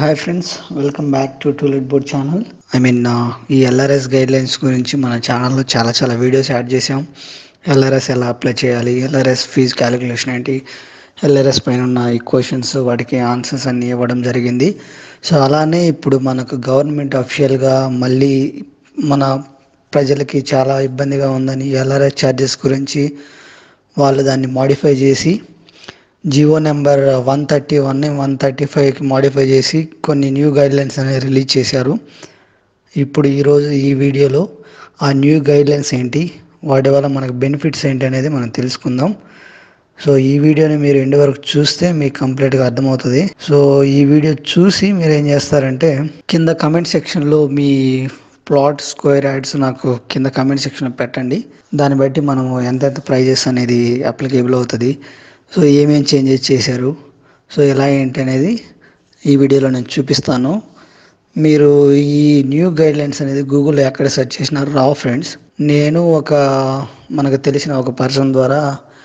Hi friends welcome back to to let board channel I mean ఈ LRS guidelines గురించి మన ఛానల్లో చాలా చాలా వీడియోస్ యాడ్ చేసాం ఎల్ఆర్ఎస్ ఎలా అప్లై చేయాలి ఎల్ఆర్ఎస్ ఫీజు క్యాలిక్యులేషన్ ఏంటి ఎల్ఆర్ఎస్ పైన ఉన్న ఈ క్వశ్చన్స్ వాటికి ఆన్సర్స్ అన్నీ ఇవ్వడం జరిగింది సో అలానే ఇప్పుడు మనకు గవర్నమెంట్ అఫిషియల్గా మళ్ళీ మన ప్రజలకి చాలా ఇబ్బందిగా ఉందని ఎల్ఆర్ఎస్ ఛార్జెస్ గురించి వాళ్ళు దాన్ని మాడిఫై చేసి GO number one thirty one one thirty ఫైవ్కి మాడిఫై చేసి కొన్ని న్యూ గైడ్లైన్స్ అనేవి రిలీజ్ చేశారు ఇప్పుడు ఈరోజు ఈ వీడియోలో ఆ న్యూ గైడ్లైన్స్ ఏంటి వాటి వల్ల మనకు బెనిఫిట్స్ ఏంటి అనేది మనం తెలుసుకుందాం సో ఈ వీడియోని మీరు ఎండ్ వరకు చూస్తే మీకు కంప్లీట్గా అర్థమవుతుంది సో ఈ వీడియో చూసి మీరు ఏం చేస్తారంటే కింద కమెంట్ సెక్షన్లో మీ ప్లాట్ స్క్వేర్ యాడ్స్ నాకు కింద కమెంట్ సెక్షన్లో పెట్టండి దాన్ని బట్టి మనము ఎంతెంత ప్రైజెస్ అనేది అప్లికేబుల్ అవుతుంది సో ఏమేమి చేంజెస్ చేశారు సో ఎలా ఏంటి అనేది ఈ వీడియోలో నేను చూపిస్తాను మీరు ఈ న్యూ గైడ్లైన్స్ అనేది గూగుల్లో ఎక్కడ సెర్చ్ చేసినా రావు ఫ్రెండ్స్ నేను ఒక మనకు తెలిసిన ఒక పర్సన్ ద్వారా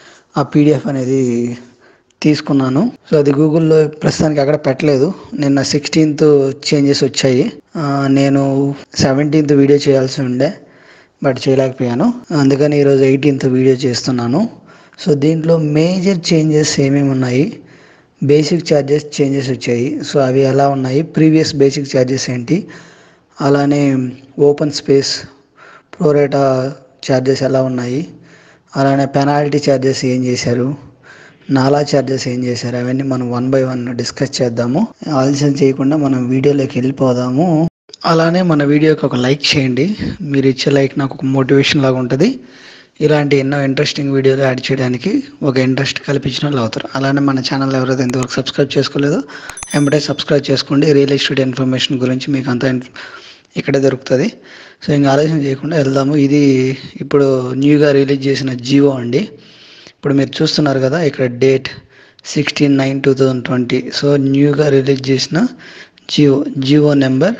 ఆ పీడిఎఫ్ అనేది తీసుకున్నాను సో అది గూగుల్లో ప్రస్తుతానికి అక్కడ పెట్టలేదు నిన్న సిక్స్టీన్త్ చేంజెస్ వచ్చాయి ఆ, నేను సెవెంటీన్త్ వీడియో చేయాల్సి ఉండే బట్ చేయలేకపోయాను అందుకని ఈరోజు ఎయిటీన్త్ వీడియో చేస్తున్నాను సో దీంట్లో మేజర్ చేంజెస్ ఏమేమి ఉన్నాయి బేసిక్ ఛార్జెస్ చేంజెస్ వచ్చాయి సో అవి ఎలా ఉన్నాయి ప్రీవియస్ బేసిక్ ఛార్జెస్ ఏంటి అలానే ఓపెన్ స్పేస్ ప్రోరేటా ఛార్జెస్ ఎలా ఉన్నాయి అలానే పెనాల్టీ ఛార్జెస్ ఏం చేశారు నాలా ఛార్జెస్ ఏం చేశారు అవన్నీ మనం వన్ బై వన్ డిస్కస్ చేద్దాము ఆలస్యం చేయకుండా మనం వీడియోలోకి వెళ్ళిపోదాము అలానే మన వీడియోకి ఒక లైక్ చేయండి మీరు ఇచ్చే లైక్ నాకు ఒక మోటివేషన్ లాగా ఉంటుంది ఇలాంటి ఎన్నో ఇంట్రెస్టింగ్ వీడియోలు యాడ్ చేయడానికి ఒక ఇంట్రెస్ట్ కల్పించిన వాళ్ళు అవుతారు అలానే మన ఛానల్ ఎవరైతే ఇంతవరకు సబ్స్క్రైబ్ చేసుకోలేదో వెంబడే సబ్స్క్రైబ్ చేసుకోండి రియల్ ఎస్టేట్ ఇన్ఫర్మేషన్ గురించి మీకు అంతా ఇన్- ఇక్కడే దొరుకుతుంది సో ఇంకా ఆలోచన చేయకుండా వెళ్దాము ఇది ఇప్పుడు న్యూగా రిలీజ్ చేసిన జియో అండి ఇప్పుడు మీరు చూస్తున్నారు కదా ఇక్కడ date sixteen nine two thousand twenty so న్యూగా రిలీజ్ చేసిన GO GO number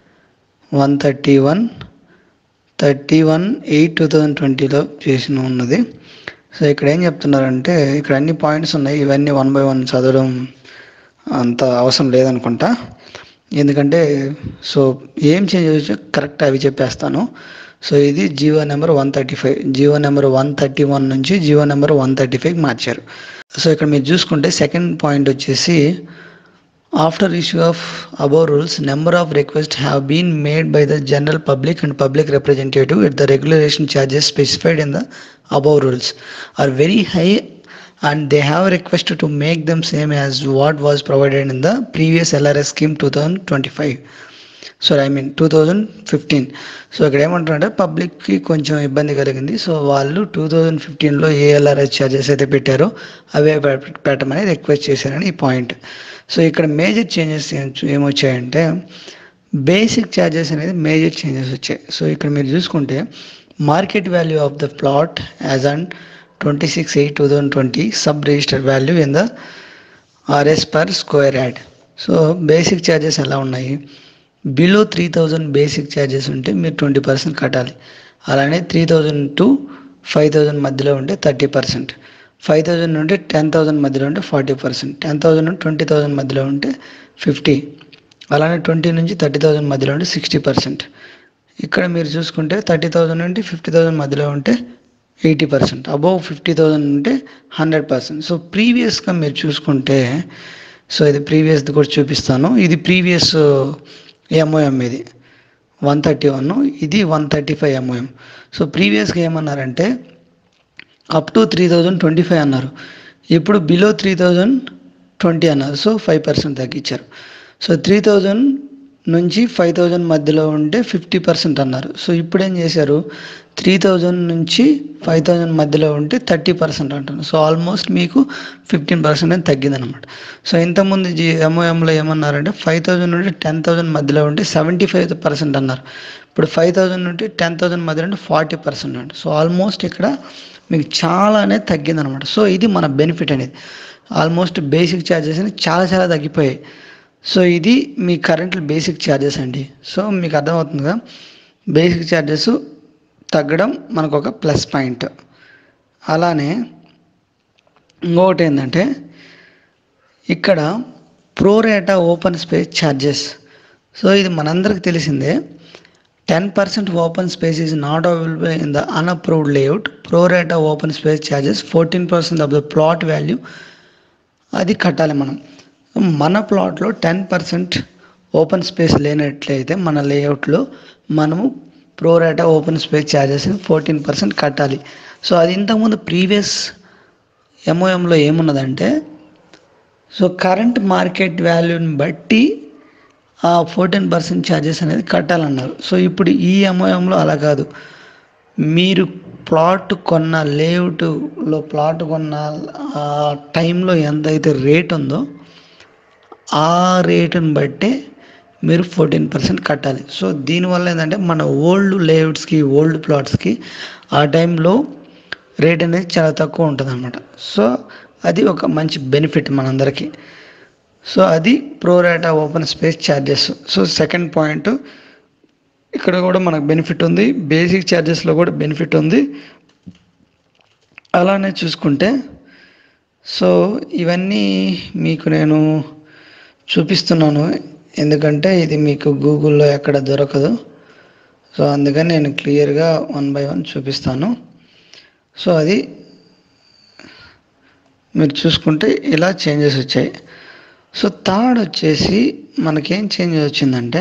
one thirty one thirty one eight two thousand ట్వంటీలో చేసిన ఉన్నది సో ఇక్కడ ఏం చెప్తున్నారంటే ఇక్కడ అన్ని పాయింట్స్ ఉన్నాయి ఇవన్నీ వన్ బై వన్ చదవడం అంత అవసరం లేదనుకుంటా ఎందుకంటే సో ఏం చేంజ్ చేయొచ్చో కరెక్ట్ అవి చెప్పేస్తాను సో ఇది GO number one thirty five GO number one thirty one నుంచి GO number one thirty five మార్చారు సో ఇక్కడ మీరు చూసుకుంటే సెకండ్ పాయింట్ వచ్చేసి After issue of above rules, number of requests have been made by the general public and public representative at the regulation charges specified in the above rules are very high and they have requested to make them same as what was provided in the previous LRS scheme 2025. So I mean two thousand fifteen so ఇక్కడ ఏమంటారంటే పబ్లిక్కి కొంచెం ఇబ్బంది కలిగింది so వాళ్ళు two thousand ఫిఫ్టీన్లో ఏ LRS charges అయితే పెట్టారో అవే పె- పెట్టమని రిక్వెస్ట్ చేశారని ఈ పాయింట్ సో ఇక్కడ మేజర్ చేంజెస్ ఏమొచ్చాయంటే బేసిక్ ఛార్జెస్ అనేది మేజర్ చేంజెస్ వచ్చాయి సో ఇక్కడ మీరు చూసుకుంటే market value of the plot as and twenty six eight two thousand twenty sub register value in the RS per square yard so basic charges ఎలా ఉన్నాయి below three thousand basic charges ఉంటే మీరు twenty percent కట్టాలి అలానే three thousand to five thousand మధ్యలో ఉంటే thirty percent five thousand నుండి ten thousand మధ్యలో ఉంటే ఫార్టీ పర్సెంట్ టెన్ థౌజండ్ నుండి ట్వంటీ థౌజండ్ మధ్యలో ఉంటే ఫిఫ్టీ అలానే ట్వంటీ నుంచి థర్టీ థౌజండ్ మధ్యలో ఉంటే సిక్స్టీ పర్సెంట్ ఇక్కడ మీరు చూసుకుంటే థర్టీ థౌజండ్ నుండి ఫిఫ్టీ థౌజండ్ మధ్యలో ఉంటే eighty percent above fifty thousand ఉంటే హండ్రెడ్ పర్సెంట్ సో ప్రీవియస్గా మీరు చూసుకుంటే సో ఇది ప్రీవియస్ది కూడా చూపిస్తాను ఇది ప్రీవియస్ ఎంఓఎం ఇది వన్ థర్టీ వన్ ఇది one thirty five MOM so ప్రీవియస్గా ఏమన్నారంటే up to three thousand twenty five అన్నారు ఇప్పుడు బిలో త్రీ థౌజండ్ ట్వంటీ అన్నారు సో ఫైవ్ పర్సెంట్ తగ్గించారు సో త్రీ థౌజండ్ నుంచి ఫైవ్ థౌజండ్ మధ్యలో ఉంటే ఫిఫ్టీ పర్సెంట్ అన్నారు సో ఇప్పుడు ఏం చేశారు త్రీ థౌజండ్ నుంచి ఫైవ్ థౌజండ్ మధ్యలో ఉంటే థర్టీ పర్సెంట్ అంటున్నారు సో ఆల్మోస్ట్ మీకు ఫిఫ్టీన్ పర్సెంట్ అని తగ్గిందనమాట సో ఇంతకుముందు జీ ఎంఓఎంలో ఏమన్నారంటే ఫైవ్ థౌజండ్ నుండి టెన్ థౌజండ్ మధ్యలో ఉంటే సెవెంటీ ఫైవ్ పర్సెంట్ అన్నారు ఇప్పుడు ఫైవ్ థౌజండ్ నుండి టెన్ థౌజండ్ మధ్యలో ఉంటే ఫార్టీ పర్సెంట్ అండి సో ఆల్మోస్ట్ ఇక్కడ మీకు చాలా అనేది తగ్గిందనమాట సో ఇది మన బెనిఫిట్ అనేది ఆల్మోస్ట్ బేసిక్ ఛార్జెస్ అనేది చాలా చాలా తగ్గిపోయాయి సో ఇది మీ కరెంట్ బేసిక్ ఛార్జెస్ అండి సో మీకు అర్థమవుతుందిగా బేసిక్ ఛార్జెస్ తగ్గడం మనకు ఒక ప్లస్ పాయింట్ అలానే ఇంకొకటి ఏంటంటే ఇక్కడ pro rata open space charges so ఇది మనందరికి తెలిసిందే ten percent open space is not available in the unapproved layout pro rata open space charges fourteen percent of the plot value అది కట్టాలి మనం మన ప్లాట్లో టెన్ పర్సెంట్ ఓపెన్ స్పేస్ లేనట్లయితే మన లేఅవుట్లో మనము pro rata open space charges fourteen percent కట్టాలి సో అది ఇంతకుముందు ప్రీవియస్ ఎంఓఎంలో ఏమున్నదంటే సో కరెంట్ మార్కెట్ వాల్యూని బట్టి ఆ ఫోర్టీన్ పర్సెంట్ ఛార్జెస్ అనేది కట్టాలన్నారు సో ఇప్పుడు ఈ ఎంఓఎంలో అలా కాదు మీరు ప్లాట్ కొన్న లేఅవుట్లో ప్లాట్ కొన్న ఆ టైంలో ఎంతైతే రేట్ ఉందో ఆ రేటుని బట్టే మీరు ఫోర్టీన్ పర్సెంట్ కట్టాలి సో దీనివల్ల ఏంటంటే మన ఓల్డ్ లేఅవుట్స్కి ఓల్డ్ ప్లాట్స్కి ఆ టైంలో రేట్ అనేది చాలా తక్కువ ఉంటుంది అనమాట సో అది ఒక మంచి బెనిఫిట్ మనందరికీ సో అది pro rata open space charges so second point ఇక్కడ కూడా మనకు బెనిఫిట్ ఉంది బేసిక్ ఛార్జెస్లో కూడా బెనిఫిట్ ఉంది అలానే చూసుకుంటే సో ఇవన్నీ మీకు నేను చూపిస్తున్నాను ఎందుకంటే ఇది మీకు గూగుల్లో ఎక్కడ దొరకదు సో అందుకని నేను క్లియర్గా వన్ బై వన్ చూపిస్తాను సో అది మీరు చూసుకుంటే ఇలా చేంజెస్ వచ్చాయి సో థర్డ్ వచ్చేసి మనకేం చేంజ్ వచ్చిందంటే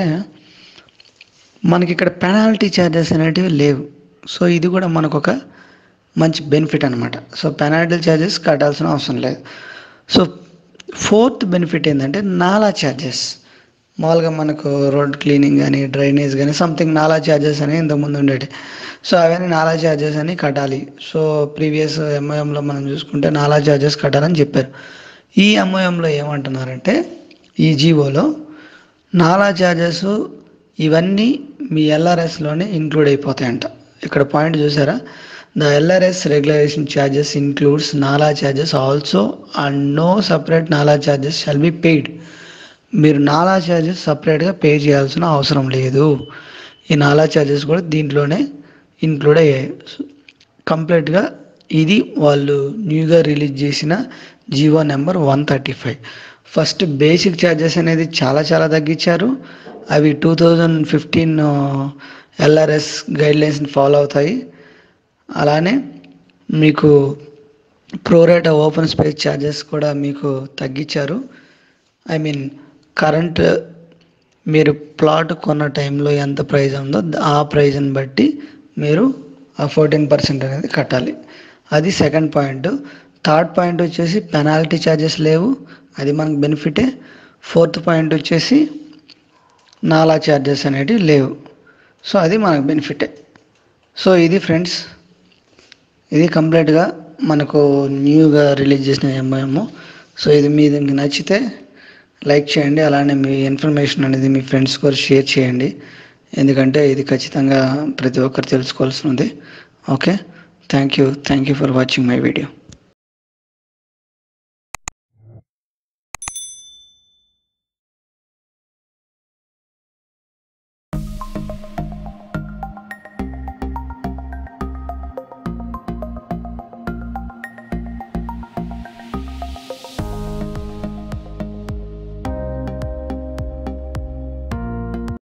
మనకి ఇక్కడ పెనాల్టీ ఛార్జెస్ అనేటివి లేవు సో ఇది కూడా మనకు ఒక మంచి బెనిఫిట్ అనమాట సో పెనాల్టీ ఛార్జెస్ కట్టాల్సిన అవసరం లేదు సో ఫోర్త్ బెనిఫిట్ ఏంటంటే నాలా ఛార్జెస్ మామూలుగా మనకు రోడ్ క్లీనింగ్ కానీ డ్రైనేజ్ కానీ సంథింగ్ నాలా ఛార్జెస్ అని ఇంతకుముందు ఉండేవి సో అవన్నీ నాలా ఛార్జెస్ అని కట్టాలి సో ప్రీవియస్ ఎంఐఎంలో మనం చూసుకుంటే నాలా ఛార్జెస్ కట్టాలని చెప్పారు ఈ ఎంఐఎంలో ఏమంటున్నారంటే ఈ జీవోలో నాలా ఛార్జెస్ ఇవన్నీ మీ ఎల్ఆర్ఎస్లోనే ఇంక్లూడ్ అయిపోతాయంట ఇక్కడ పాయింట్ చూసారా the LRS regulation charges includes NALA charges also and no separate NALA charges shall be paid మీరు నాలా ఛార్జెస్ సపరేట్గా పే చేయాల్సిన అవసరం లేదు ఈ నాలా ఛార్జెస్ కూడా దీంట్లోనే ఇంక్లూడ్ అయ్యాయి కంప్లీట్గా ఇది వాళ్ళు న్యూగా రిలీజ్ చేసిన GO number one thirty five first basic charges అనేది చాలా చాలా తగ్గించారు అవి టూ థౌజండ్ ఫిఫ్టీన్ ఎల్ఆర్ఎస్ గైడ్లైన్స్ని ఫాలో అవుతాయి అలానే మీకు ప్రోరేట్ ఓపెన్ స్పేస్ ఛార్జెస్ కూడా మీకు తగ్గించారు ఐ మీన్ కరెంట్ మీరు ప్లాట్ కొన్న టైంలో ఎంత ప్రైస్ ఉందో ఆ ప్రైజ్ని బట్టి మీరు ఆ ఫోర్టీన్ పర్సెంట్ అనేది కట్టాలి అది సెకండ్ పాయింట్ థర్డ్ పాయింట్ వచ్చేసి పెనాల్టీ ఛార్జెస్ లేవు అది మనకు బెనిఫిటే ఫోర్త్ పాయింట్ వచ్చేసి నాలా ఛార్జెస్ అనేటివి లేవు సో అది మనకు బెనిఫిటే సో ఇది ఫ్రెండ్స్ ఇది కంప్లీట్గా మనకు న్యూగా రిలీజ్ చేసిన ఎంఐఎం సో ఇది మీకు నచ్చితే లైక్ చేయండి అలానే మీ ఇన్ఫర్మేషన్ అనేది మీ ఫ్రెండ్స్ కూడా షేర్ చేయండి ఎందుకంటే ఇది ఖచ్చితంగా ప్రతి ఒక్కరు తెలుసుకోవాల్సి ఉంది okay thank you thank you for watching my video